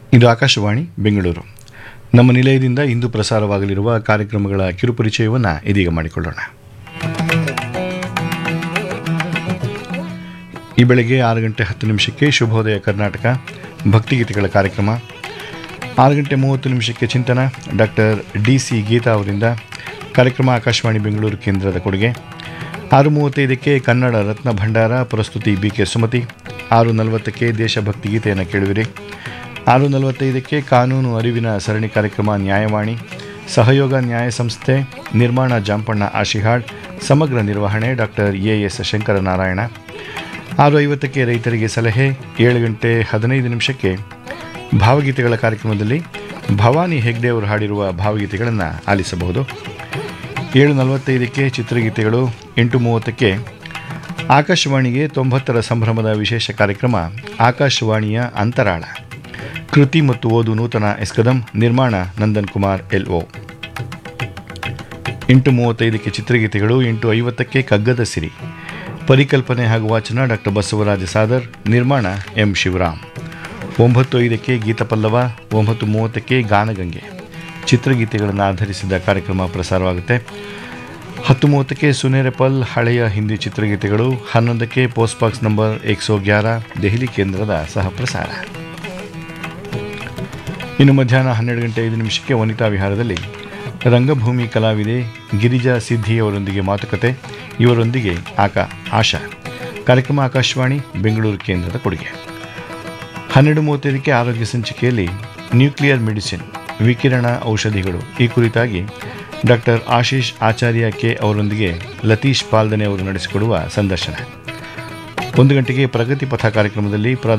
ಇದು ಆಕಾಶವಾಣಿ ಬೆಂಗಳೂರು ನಮ್ಮ ನಿಲಯದಿಂದ ಇಂದು ಪ್ರಸಾರವಾಗಲಿರುವ ಕಾರ್ಯಕ್ರಮಗಳ ಕಿರುಪರಿಚಯವನ್ನು ಇದೀಗ ಮಾಡಿಕೊಳ್ಳೋಣ ಈ ಬೆಳಗ್ಗೆ ಆರು ಗಂಟೆ ಹತ್ತು ನಿಮಿಷಕ್ಕೆ ಶುಭೋದಯ ಕರ್ನಾಟಕ ಭಕ್ತಿಗೀತೆಗಳ ಕಾರ್ಯಕ್ರಮ ಆರು ಗಂಟೆ ಮೂವತ್ತು ನಿಮಿಷಕ್ಕೆ ಚಿಂತನ ಡಾಕ್ಟರ್ ಡಿ ಸಿ ಗೀತಾ ಅವರಿಂದ ಕಾರ್ಯಕ್ರಮ ಆಕಾಶವಾಣಿ ಬೆಂಗಳೂರು ಕೇಂದ್ರದ ಕೊಡುಗೆ ಆರು ಮೂವತ್ತೈದಕ್ಕೆ ಕನ್ನಡ ರತ್ನ ಭಂಡಾರ ಪ್ರಸ್ತುತಿ ಬಿ ಕೆ ಸುಮತಿ ಆರು ನಲವತ್ತಕ್ಕೆ ದೇಶಭಕ್ತಿ ಗೀತೆಯನ್ನು ಕೇಳುವಿರಿ ಆರು ನಲವತ್ತೈದಕ್ಕೆ ಕಾನೂನು ಅರಿವಿನ ಸರಣಿ ಕಾರ್ಯಕ್ರಮ ನ್ಯಾಯವಾಣಿ ಸಹಯೋಗ ನ್ಯಾಯ ಸಂಸ್ಥೆ ನಿರ್ಮಾಣ ಜಾಂಪಣ್ಣ ಆಶಿಹಾಳ್ ಸಮಗ್ರ ನಿರ್ವಹಣೆ ಡಾಕ್ಟರ್ ಎ ಎಸ್ ಶಂಕರನಾರಾಯಣ ಆರು ಐವತ್ತಕ್ಕೆ ರೈತರಿಗೆ ಸಲಹೆ ಏಳು ಗಂಟೆ ಹದಿನೈದು ನಿಮಿಷಕ್ಕೆ ಭಾವಗೀತೆಗಳ ಕಾರ್ಯಕ್ರಮದಲ್ಲಿ ಭವಾನಿ ಹೆಗ್ಡೆ ಅವರು ಹಾಡಿರುವ ಭಾವಗೀತೆಗಳನ್ನು ಆಲಿಸಬಹುದು ಏಳು ನಲವತ್ತೈದಕ್ಕೆ ಚಿತ್ರಗೀತೆಗಳು ಎಂಟು ಮೂವತ್ತಕ್ಕೆ ಆಕಾಶವಾಣಿಗೆ ತೊಂಬತ್ತರ ಸಂಭ್ರಮದ ವಿಶೇಷ ಕಾರ್ಯಕ್ರಮ ಆಕಾಶವಾಣಿಯ ಅಂತರಾಳ ಕೃತಿ ಮತ್ತು ಓದು ನೂತನ ಎಸ್ಕದಂ ನಿರ್ಮಾಣ ನಂದನ್ ಕುಮಾರ್ ಎಲ್ ಒ ಎಂಟು ಮೂವತ್ತೈದಕ್ಕೆ ಚಿತ್ರಗೀತೆಗಳು ಎಂಟು ಐವತ್ತಕ್ಕೆ ಕಗ್ಗದ ಸಿರಿ ಪರಿಕಲ್ಪನೆ ಹಾಗೂ ವಾಚನ ಡಾಕ್ಟರ್ ಬಸವರಾಜ ಸಾದರ್ ನಿರ್ಮಾಣ ಎಂ ಶಿವರಾಮ್ ಒಂಬತ್ತು ಐದಕ್ಕೆ ಗೀತಪಲ್ಲವ ಒಂಬತ್ತು ಮೂವತ್ತಕ್ಕೆ ಗಾನಗಂಗೆ ಚಿತ್ರಗೀತೆಗಳನ್ನು ಆಧರಿಸಿದ ಕಾರ್ಯಕ್ರಮ ಪ್ರಸಾರವಾಗುತ್ತೆ ಹತ್ತು ಮೂವತ್ತಕ್ಕೆ ಸುನೇರೆಪಲ್ ಹಳೆಯ ಹಿಂದಿ ಚಿತ್ರಗೀತೆಗಳು ಹನ್ನೊಂದಕ್ಕೆ ಪೋಸ್ಟ್ ಬಾಕ್ಸ್ ನಂಬರ್ ಎಕ್ಸೋ ಗ್ಯಾರ ದೆಹಲಿ ಕೇಂದ್ರದ ಸಹ ಪ್ರಸಾರ ಇನ್ನು ಮಧ್ಯಾಹ್ನ ಹನ್ನೆರಡು ಗಂಟೆ ಐದು ನಿಮಿಷಕ್ಕೆ ವನಿತಾ ವಿಹಾರದಲ್ಲಿ ರಂಗಭೂಮಿ ಕಲಾವಿದೆ ಗಿರಿಜಾ ಸಿದ್ಧಿ ಅವರೊಂದಿಗೆ ಮಾತುಕತೆ ಇವರೊಂದಿಗೆ ಆಕಾ ಆಶಾ ಕಾರ್ಯಕ್ರಮ ಆಕಾಶವಾಣಿ ಬೆಂಗಳೂರು ಕೇಂದ್ರದ ಕೊಡುಗೆ ಹನ್ನೆರಡು ಮೂವತ್ತೈದಕ್ಕೆ ಆರೋಗ್ಯ ಸಂಚಿಕೆಯಲ್ಲಿ ನ್ಯೂಕ್ಲಿಯರ್ ಮೆಡಿಸಿನ್ ವಿಕಿರಣ ಔಷಧಿಗಳು ಈ ಕುರಿತಾಗಿ ಡಾಕ್ಟರ್ ಆಶೀಶ್ ಆಚಾರ್ಯ ಕೆ ಅವರೊಂದಿಗೆ ಲತೀಶ್ ಪಾಲ್ದನೆ ಅವರು ನಡೆಸಿಕೊಡುವ ಸಂದರ್ಶನ ಒಂದು ಗಂಟೆಗೆ ಪ್ರಗತಿ ಪಥ ಕಾರ್ಯಕ್ರಮದಲ್ಲಿ